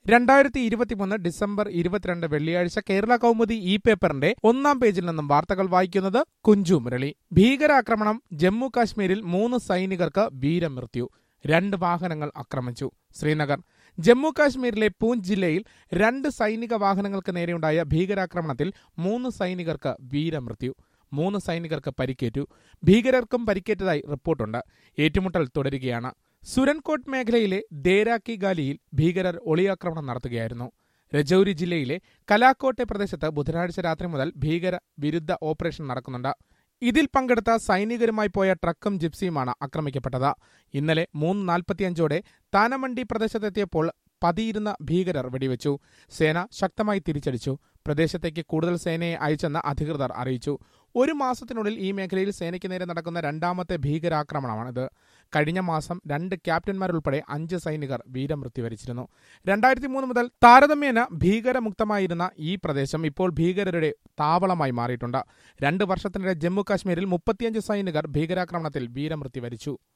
രണ്ടായിരത്തി ഇരുപത്തിമൂന്ന് ഡിസംബർ ഇരുപത്തിരണ്ട് വെള്ളിയാഴ്ച കേരള കൗമുദി ഇ പേപ്പറിന്റെ ഒന്നാം പേജിൽ നിന്നും വാർത്തകൾ വായിക്കുന്നത് കുഞ്ചു മുരളി ഭീകരാക്രമണം ജമ്മു കാശ്മീരിൽ മൂന്ന് സൈനികർക്ക് വീരമൃത്യു രണ്ട് വാഹനങ്ങൾ ആക്രമിച്ചു ശ്രീനഗർ ജമ്മു കാശ്മീരിലെ പൂഞ്ച് ജില്ലയിൽ രണ്ട് സൈനിക വാഹനങ്ങൾക്ക് നേരെയുണ്ടായ ഭീകരാക്രമണത്തിൽ മൂന്ന് സൈനികർക്ക് വീരമൃത്യു മൂന്ന് സൈനികർക്ക് പരിക്കേറ്റു ഭീകരർക്കും പരിക്കേറ്റതായി റിപ്പോർട്ടുണ്ട് ഏറ്റുമുട്ടൽ തുടരുകയാണ് സുരൻകോട്ട് മേഖലയിലെ ദേരാക്കി ഗാലിയിൽ ഭീകരർ ഒളിയാക്രമണം നടത്തുകയായിരുന്നു രജൌരി ജില്ലയിലെ കലാക്കോട്ടെ പ്രദേശത്ത് ബുധനാഴ്ച രാത്രി മുതൽ ഭീകര വിരുദ്ധ ഓപ്പറേഷൻ നടക്കുന്നുണ്ട് ഇതിൽ പങ്കെടുത്ത സൈനികരുമായി പോയ ട്രക്കും ജിപ്സിയുമാണ് ആക്രമിക്കപ്പെട്ടത് ഇന്നലെ മൂന്ന് നാൽപ്പത്തിയഞ്ചോടെ താനമണ്ടി പ്രദേശത്തെത്തിയപ്പോൾ പതിയിരുന്ന ഭീകരർ വെടിവെച്ചു സേന ശക്തമായി തിരിച്ചടിച്ചു പ്രദേശത്തേക്ക് കൂടുതൽ സേനയെ അയച്ചെന്ന് അധികൃതർ അറിയിച്ചു ഒരു മാസത്തിനുള്ളിൽ ഈ മേഖലയിൽ സേനയ്ക്ക് നേരെ നടക്കുന്ന രണ്ടാമത്തെ ഭീകരാക്രമണമാണിത് കഴിഞ്ഞ മാസം രണ്ട് ക്യാപ്റ്റന്മാരുൾപ്പെടെ അഞ്ച് സൈനികർ വീരമൃത്യു വരിച്ചിരുന്നു രണ്ടായിരത്തി മൂന്ന് മുതൽ താരതമ്യേന ഭീകരമുക്തമായിരുന്ന ഈ പ്രദേശം ഇപ്പോൾ ഭീകരരുടെ താവളമായി മാറിയിട്ടുണ്ട് രണ്ട് വർഷത്തിനിടെ ജമ്മു കാശ്മീരിൽ മുപ്പത്തിയഞ്ച് സൈനികർ ഭീകരാക്രമണത്തിൽ വീരമൃത്യു വരിച്ചു